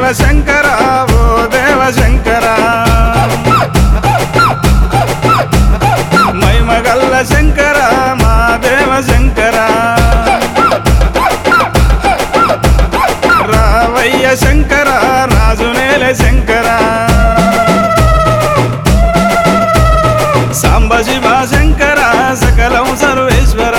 శంకర ఓ దేవ శంకర మైమగల్ల శంకర మా దేవ శంకర రావయ్య శంకర రాజునేల శంకర సాంబ శివ శంకర సకలం సర్వేశ్వర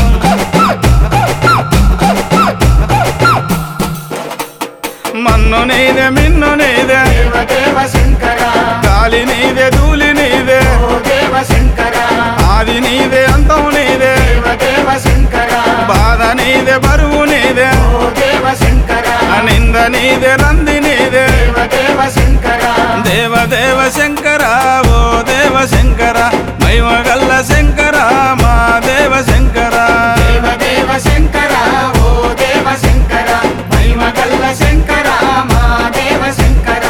మన్ను నీదే మిన్ను నీదే దేవ దేవ శంకర గాలి నీదే ధూళి నీదే ఓ దేవ శంకర ఆది నీదే అంతం నీదే దేవ దేవ శంకర బాధ నీదే బరువు నీదే ఓ దేవ శంకర నింద నీదే రంది నీదే దేవ దేవ శంకర దేవ దేవ శంకర ఓ దేవ శంకర మైమగల్ల శంకర మా దేవ శంకర దేవ దేవ శంకర ఓ దేవ శంకర మహిమగల్ల శంకర మా దేవ శంకర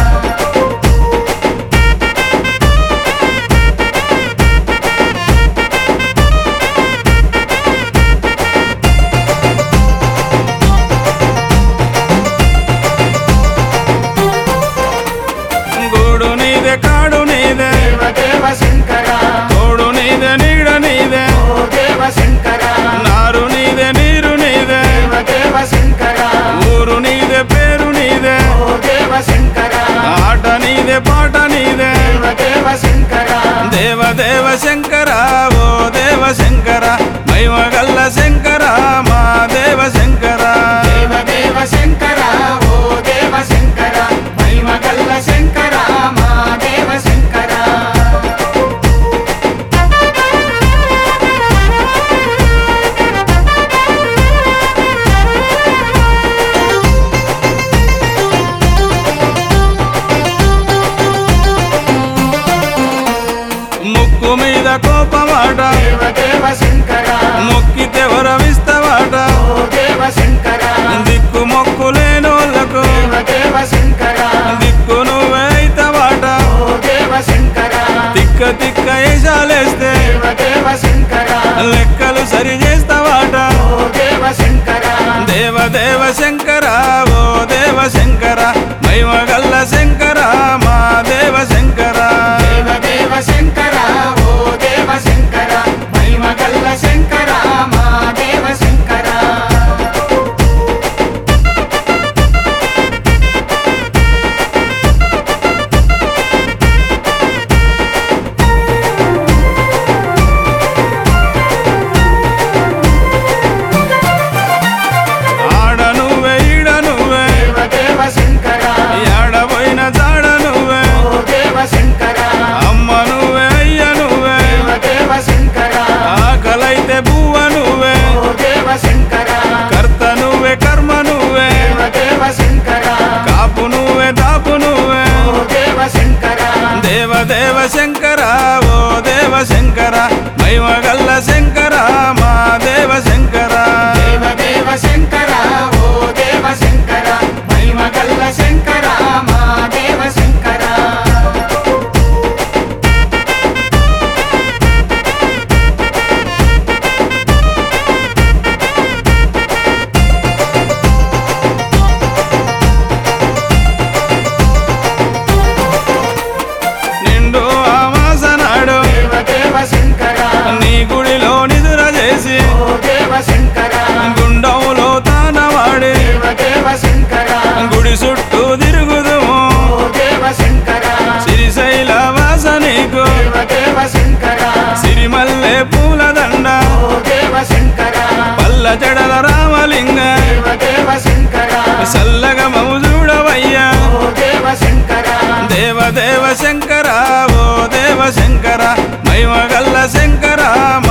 గూడు నీదే కాడు నీదే దేవ దేవ శంకర తోడు నీదే నీడ నీదే ఓ దేవ శంకర నారు నీదే నీరు నీదే దేవ దేవ శంకర ఊరు నీదే పేరు నీదే ఓ దేవ శంకర ఆట నీదే పాట నీదే దేవ దేవ శంకర దేవ దేవ శంకర ఓ దేవ శంకర మైమగల్ల శంకర మా దేవ శంకర దేవ దేవ శంకర ఓ దేవ శంకర మహిమగల్ల శంకర మా దేవ శంకర ముక్కు మీద కోపమాట దేవ దేవ శంకర మొక్కితే వరమిస్తవాట ఓ దేవ శంకర దిక్కు మొక్కు లేనోళ్ళకు దేవ దేవ శంకర దిక్కు నువ్వే అయితవాట ఓ దేవ శంకర తిక్క తిక్క ఏషాలేస్తే దేవ దేవ శంకర లెక్కలు సరి చేస్తావాట ఓ దేవ శంకర దేవ దేవ శంకర ఓ దేవ శంకర మైమగల్ల శంకర మా దేవ శంకర దేవ దేవ శంకర ఓ దేవ శంకర మహిమగల్ల శంకర మా దేవ శంకర ఆడ నువ్వే ఈడ నువ్వే దేవ దేవ శంకర ఆడపోయిన జాడ నువ్వే ఓ దేవ శంకర అమ్మ నువ్వే అయ్య నువ్వే దేవ దేవ శంకర ఆకలైతే బువ్వ నువ్వే ఓ దేవ శంకర కర్త నువ్వే కర్మ నువ్వే దేవ దేవ శంకర కాపు నువ్వే దాపు నువ్వే ఓ దేవ శంకర దేవ దేవ శంకర ఓ దేవ శంకర మైమగల్ల శంకర మా దేవ శంకర దేవ దేవ శంకర ఓ దేవ శంకర మహిమగల్ల శంకర మా దేవ శంకర నిండు ఆమాసనాడు దేవ దేవ శంకర నీ గుడిలో నిదుర చేసి ఓ దేవ శంకర గుండంలో తానవాడి దేవ దేవ శంకర గుడి చుట్టూ తిరుగుదుము ఓ దేవ శంకర శ్రీశైల వాస నీకు దేవ దేవ శంకర సిరిమల్లె పూలదండ ఓ దేవ శంకర పల్ల జడల రామలింగ దేవ దేవ శంకర సల్లగ మౌజూడవయ్యా ఓ దేవ శంకర దేవ దేవ శంకర ఓ దేవ శంకర మైమగల్ల శంకర